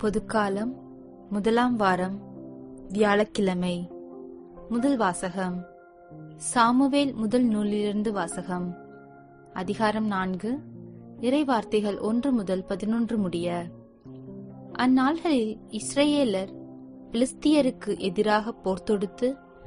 பொதுக்காலம் முதலாம் வாரம் வியாழக்கிழமை முதல் வாசகம் சாமுவேல் முதல் நூலிலிருந்து வாசகம் அதிகாரம் நான்கு இறைவார்த்தைகள் ஒன்று முதல் பதினொன்று முடிய அந்நாள்களில் இஸ்ரேலர் பிலிஸ்தியருக்கு எதிராக போர் தொடுத்து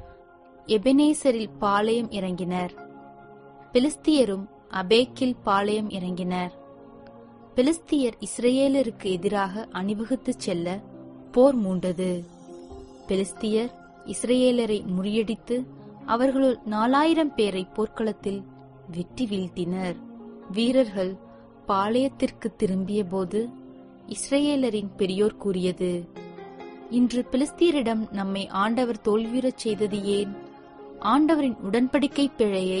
எபெனேசரில் பாளையம் இறங்கினர் பிலிஸ்தியரும் அபேக்கில் பாளையம் இறங்கினர் பிலிஸ்தியர் இஸ்ரேலருக்கு எதிராக அணிவகுத்துச் செல்ல போர் மூண்டது பிலிஸ்தியர் இஸ்ரேலரை முறியடித்து அவர்களுள் நாலாயிரம் பேரை போர்க்களத்தில் வெட்டி வீழ்த்தினர் வீரர்கள் பாளையத்திற்கு திரும்பிய போது இஸ்ரேலரின் பெரியோர் கூறியது இன்று பிலிஸ்தீரிடம் நம்மை ஆண்டவர் தோல்வியுறச் செய்தது ஏன் ஆண்டவரின் உடன்படிக்கை பிழையை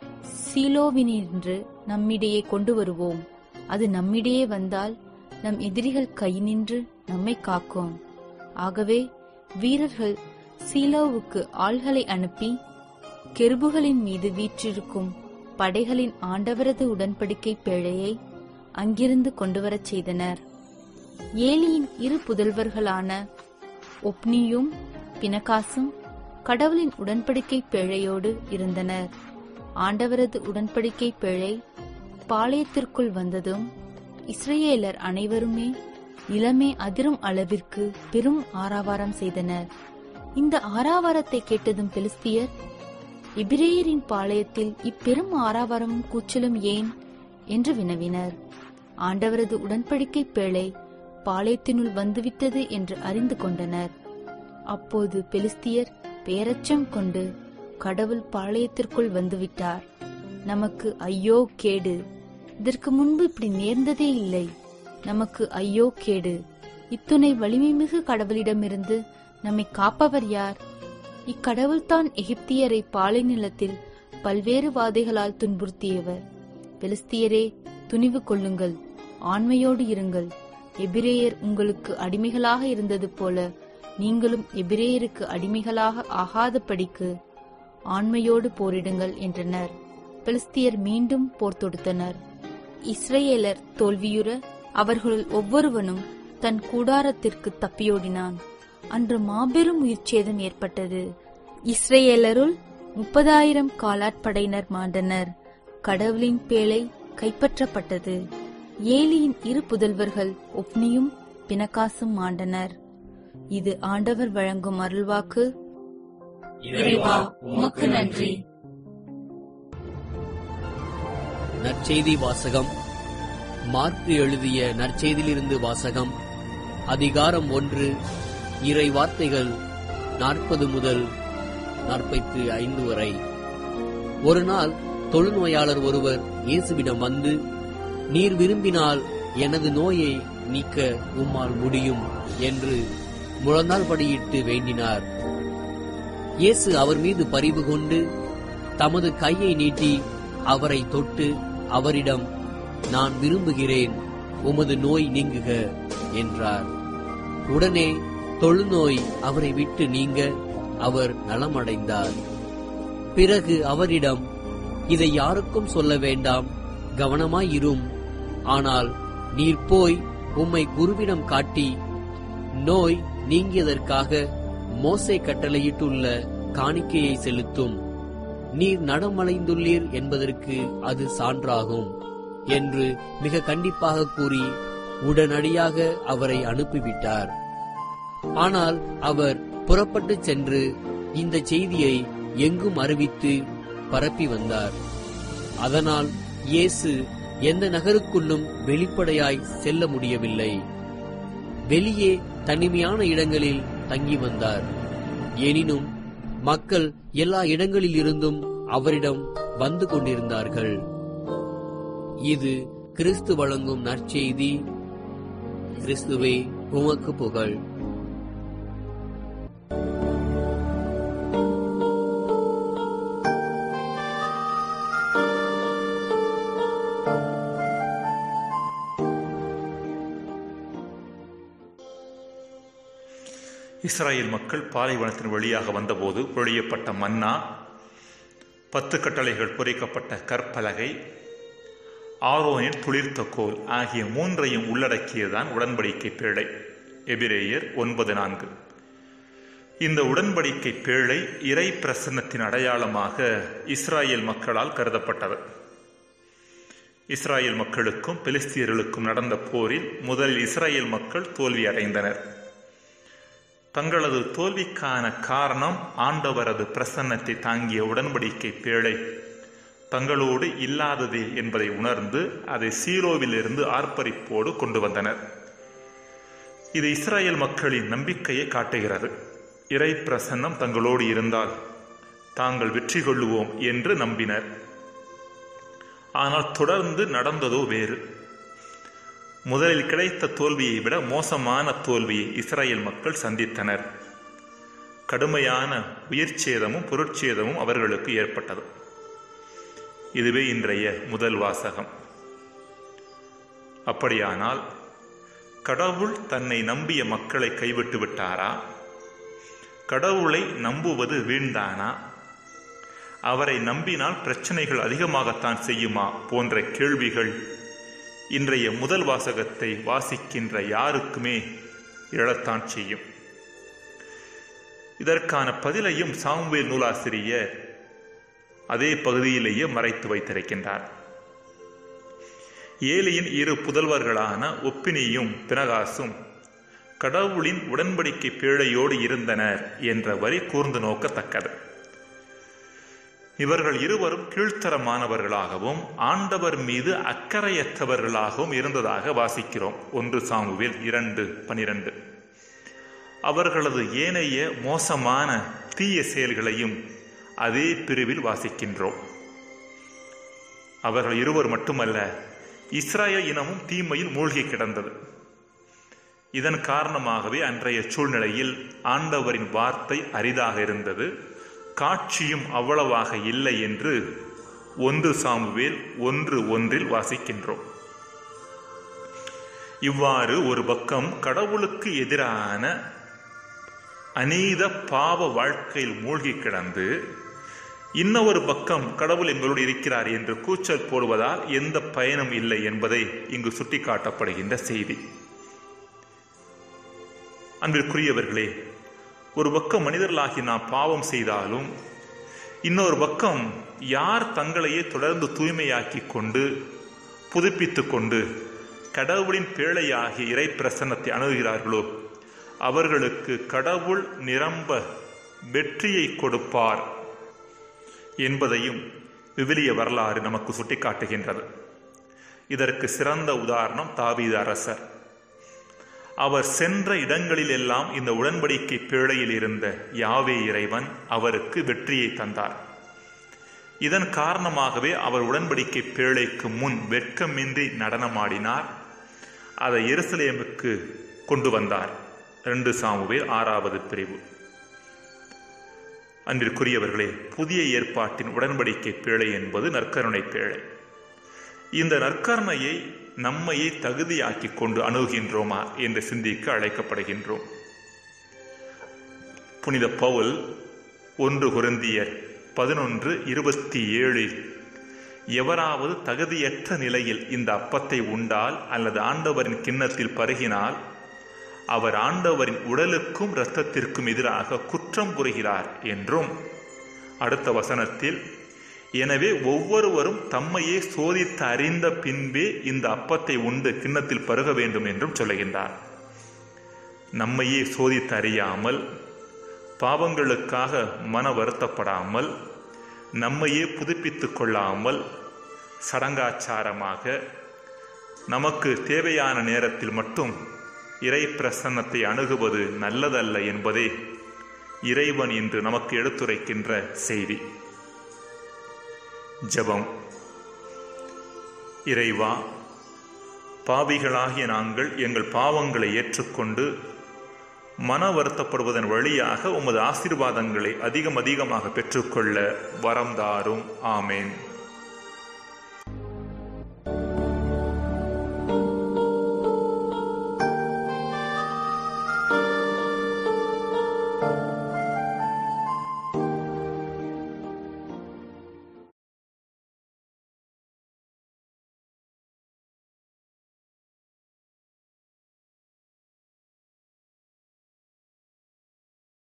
சீலோவினின்று நம்மிடையே கொண்டு வருவோம் அது நம்மிடையே வந்தால் நம் எதிரிகள் கை நின்று நம்மை காக்கும் ஆகவே வீரர்கள் சீலோவுக்கு ஆள்களை அனுப்பி கெருபுகளின் மீது வீற்றிருக்கும் படைகளின் ஆண்டவரது உடன்படிக்கை பிழையை அங்கிருந்து கொண்டுவரச் செய்தனர் ஏலியின் இரு புதல்வர்களான ஒப்னியும் பினகாசும் கடவுளின் உடன்படிக்கை பிழையோடு இருந்தனர் ஆண்டவரது உடன்படிக்கை பிழை பாளையத்திற்குள் வந்ததும் இஸ்ரேலர் அனைவருமே நிலமே அதிரும் அளவிற்கு பெரும் ஆரவாரம் செய்தனர் இந்த ஆரவாரத்தை கேட்டதும் பெலிஸ்தியர் எபிரேயரின் பாளையத்தில் இப்பெரும் ஆரவாரமும் கூச்சலும் ஏன் என்று வினவினர் ஆண்டவரது உடன்படிக்கை பேழை பாளையத்தினுள் வந்துவிட்டது என்று அறிந்து கொண்டனர் அப்போது பெலிஸ்தியர் பேரச்சம் கொண்டு கடவுள் பாளையத்திற்குள் வந்துவிட்டார் நமக்கு ஐயோ கேடு இதற்கு முன்பு இப்படி நேர்ந்ததே இல்லை நமக்கு ஐயோ கேடு இத்துணை வலிமைமிகு கடவுளிடமிருந்து நம்மை காப்பவர் யார் இக்கடவுள்தான் எகிப்தியரை பாலை நிலத்தில் பல்வேறு வாதைகளால் துன்புறுத்தியவர் பெலிஸ்தியரே துணிவு கொள்ளுங்கள் ஆண்மையோடு இருங்கள் எபிரேயர் உங்களுக்கு அடிமைகளாக இருந்தது போல நீங்களும் எபிரேயருக்கு அடிமைகளாக ஆகாதபடிக்கு ஆண்மையோடு போரிடுங்கள் என்றனர் பெலிஸ்தியர் மீண்டும் போர் தொடுத்தனர் இஸ்ரேலர் தோல்வியுற அவர்களுள் ஒவ்வொருவனும் தன் கூடாரத்திற்கு தப்பியோடினான் அன்று மாபெரும் உயிர்ச்சேதம் ஏற்பட்டது இஸ்ரேலருள் முப்பதாயிரம் காலாட்படையினர் மாண்டனர் கடவுளின் பேழை கைப்பற்றப்பட்டது ஏலியின் இரு புதல்வர்கள் ஒப்னியும் பினகாசும் மாண்டனர் இது ஆண்டவர் வழங்கும் அருள்வாக்கு இறைவா உமக்கு நன்றி நற்செய்தி வாசகம் மார்க்கு எழுதிய நற்செய்தியிலிருந்து வாசகம் அதிகாரம் ஒன்று இறை வார்த்தைகள் நாற்பது முதல் நாற்பத்தி ஐந்து வரை ஒரு நாள் தொழுநோயாளர் ஒருவர் இயேசுவிடம் வந்து நீர் விரும்பினால் எனது நோயை நீக்க உம்மால் முடியும் என்று முழந்தால் படியிட்டு வேண்டினார் இயேசு அவர் மீது பரிவு கொண்டு தமது கையை நீட்டி அவரை தொட்டு அவரிடம் நான் விரும்புகிறேன் உமது நோய் நீங்குக என்றார் உடனே தொழுநோய் அவரை விட்டு நீங்க அவர் நலமடைந்தார் பிறகு அவரிடம் இதை யாருக்கும் சொல்ல வேண்டாம் கவனமாயிரும் ஆனால் நீர் போய் உம்மை குருவிடம் காட்டி நோய் நீங்கியதற்காக மோசே கட்டளையிட்டுள்ள காணிக்கையை செலுத்தும் நீர் நடமடைந்துள்ளீர் என்பதற்கு அது சான்றாகும் என்று மிக கண்டிப்பாக கூறி உடனடியாக அவரை அனுப்பிவிட்டார் ஆனால் அவர் புறப்பட்டுச் சென்று இந்த செய்தியை எங்கும் அறிவித்து பரப்பி வந்தார் அதனால் இயேசு எந்த நகருக்குள்ளும் வெளிப்படையாய் செல்ல முடியவில்லை வெளியே தனிமையான இடங்களில் தங்கி வந்தார் எனினும் மக்கள் எல்லா இடங்களில் இருந்தும் அவரிடம் வந்து கொண்டிருந்தார்கள் இது கிறிஸ்து வழங்கும் நற்செய்தி கிறிஸ்துவே உமக்கு புகழ் இஸ்ராயேல் மக்கள் பாலைவனத்தின் வழியாக வந்தபோது பொழியப்பட்ட மன்னா பத்து கட்டளைகள் பொறிக்கப்பட்ட கற்பலகை ஆரோனின் துளிர்த்த கோல் ஆகிய மூன்றையும் உள்ளடக்கியதுதான் உடன்படிக்கை பேழை எபிரேயர் ஒன்பது நான்கு இந்த உடன்படிக்கை பேழை இறை பிரசன்னத்தின் அடையாளமாக இஸ்ராயேல் மக்களால் கருதப்பட்டது இஸ்ராயேல் மக்களுக்கும் பெலிஸ்தியர்களுக்கும் நடந்த போரில் முதலில் இஸ்ராயேல் மக்கள் தோல்வி அடைந்தனர் தங்களது தோல்விக்கான காரணம் ஆண்டவரது பிரசன்னத்தை தாங்கிய உடன்படிக்கை பேழை தங்களோடு இல்லாததே என்பதை உணர்ந்து அதை சீரோவிலிருந்து ஆர்ப்பரிப்போடு கொண்டு வந்தனர் இது இஸ்ராயேல் மக்களின் நம்பிக்கையை காட்டுகிறது இறை பிரசன்னம் தங்களோடு இருந்தால் தாங்கள் வெற்றி கொள்ளுவோம் என்று நம்பினர் ஆனால் தொடர்ந்து நடந்ததோ வேறு முதலில் கிடைத்த தோல்வியை விட மோசமான தோல்வியை இஸ்ராயேல் மக்கள் சந்தித்தனர் கடுமையான உயிர்ச்சேதமும் பொருட்சேதமும் அவர்களுக்கு ஏற்பட்டது இதுவே இன்றைய முதல் வாசகம் அப்படியானால் கடவுள் தன்னை நம்பிய மக்களை கைவிட்டு விட்டாரா கடவுளை நம்புவது வீண்தானா அவரை நம்பினால் பிரச்சனைகள் அதிகமாகத்தான் செய்யுமா போன்ற கேள்விகள் இன்றைய முதல் வாசகத்தை வாசிக்கின்ற யாருக்குமே எழத்தான் செய்யும் இதற்கான பதிலையும் சாமுவேல் நூலாசிரியர் அதே பகுதியிலேயே மறைத்து வைத்திருக்கின்றார் ஏலியின் இரு புதல்வர்களான ஒப்பினியும் பினகாசும் கடவுளின் உடன்படிக்கை பேழையோடு இருந்தனர் என்ற வரி கூர்ந்து நோக்கத்தக்கது இவர்கள் இருவரும் கீழ்த்தரமானவர்களாகவும் ஆண்டவர் மீது அக்கறையற்றவர்களாகவும் இருந்ததாக வாசிக்கிறோம் ஒன்று சாமுவேல் இரண்டு பனிரெண்டு அவர்களது ஏனைய மோசமான தீய செயல்களையும் அதே பிரிவில் வாசிக்கின்றோம் அவர்கள் இருவர் மட்டுமல்ல இஸ்ராயல் இனமும் தீமையில் மூழ்கி கிடந்தது இதன் காரணமாகவே அன்றைய சூழ்நிலையில் ஆண்டவரின் வார்த்தை அரிதாக இருந்தது காட்சியும் அவ்வளவாக இல்லை என்று ஒன்று சாமுவேல் ஒன்று ஒன்றில் வாசிக்கின்றோம் இவ்வாறு ஒரு பக்கம் கடவுளுக்கு எதிரான அநீத பாவ வாழ்க்கையில் மூழ்கி கிடந்து இன்னொரு பக்கம் கடவுள் எங்களோடு இருக்கிறார் என்று கூச்சல் போடுவதால் எந்த பயனும் இல்லை என்பதை இங்கு சுட்டிக்காட்டப்படுகின்ற செய்தி அன்பிற்குரியவர்களே ஒரு பக்கம் மனிதர்களாகி நாம் பாவம் செய்தாலும் இன்னொரு பக்கம் யார் தங்களையே தொடர்ந்து தூய்மையாக்கி கொண்டு புதுப்பித்து கொண்டு கடவுளின் பேழையாகிய இறை பிரசன்னத்தை அணுகுகிறார்களோ அவர்களுக்கு கடவுள் நிரம்ப வெற்றியை கொடுப்பார் என்பதையும் விவிலிய வரலாறு நமக்கு சுட்டிக்காட்டுகின்றது இதற்கு சிறந்த உதாரணம் தாவீது அரசர் அவர் சென்ற இடங்களில் எல்லாம் இந்த உடன்படிக்கை பேழையில் இருந்த யாவே இறைவன் அவருக்கு வெற்றியை தந்தார் இதன் காரணமாகவே அவர் உடன்படிக்கை பேழைக்கு முன் வெட்கமின்றி நடனமாடினார் அதை எருசலேமுக்கு கொண்டு வந்தார் ரெண்டு சாமுவேல் ஆறாவது பிரிவு அன்பிற்குரியவர்களே புதிய ஏற்பாட்டின் உடன்படிக்கை பேழை என்பது நற்கருணை பேழை இந்த நற்கருணையை நம்மையே தகுதியாக்கி கொண்டு அணுகின்றோமா என்று சிந்திக்க அழைக்கப்படுகின்றோம் புனித பவுல் ஒன்று குருந்தியர் பதினொன்று இருபத்தி ஏழில் எவராவது தகுதியற்ற நிலையில் இந்த அப்பத்தை உண்டால் அல்லது ஆண்டவரின் கிண்ணத்தில் பருகினால் அவர் ஆண்டவரின் உடலுக்கும் இரத்தத்திற்கும் எதிராக குற்றம் புரிகிறார் என்றும் அடுத்த வசனத்தில் எனவே ஒவ்வொருவரும் தம்மையே சோதித்து அறிந்த பின்பே இந்த அப்பத்தை உண்டு கிண்ணத்தில் பருக வேண்டும் என்றும் சொல்லுகின்றார் நம்மையே சோதித்து அறியாமல் பாவங்களுக்காக மன வருத்தப்படாமல் நம்மையே புதுப்பித்துக் கொள்ளாமல் சடங்காச்சாரமாக நமக்கு தேவையான நேரத்தில் மட்டும் இறை பிரசன்னத்தை அணுகுவது நல்லதல்ல என்பதே இறைவன் இன்று நமக்கு எடுத்துரைக்கின்ற செய்தி ஜெபம் இறைவா பாவிகளாகிய நாங்கள் எங்கள் பாவங்களை ஏற்றுக்கொண்டு மன வருத்தப்படுவதன் வழியாக உமது ஆசீர்வாதங்களை அதிகம் அதிகமாக பெற்றுக்கொள்ள வரம் தாரும் ஆமேன்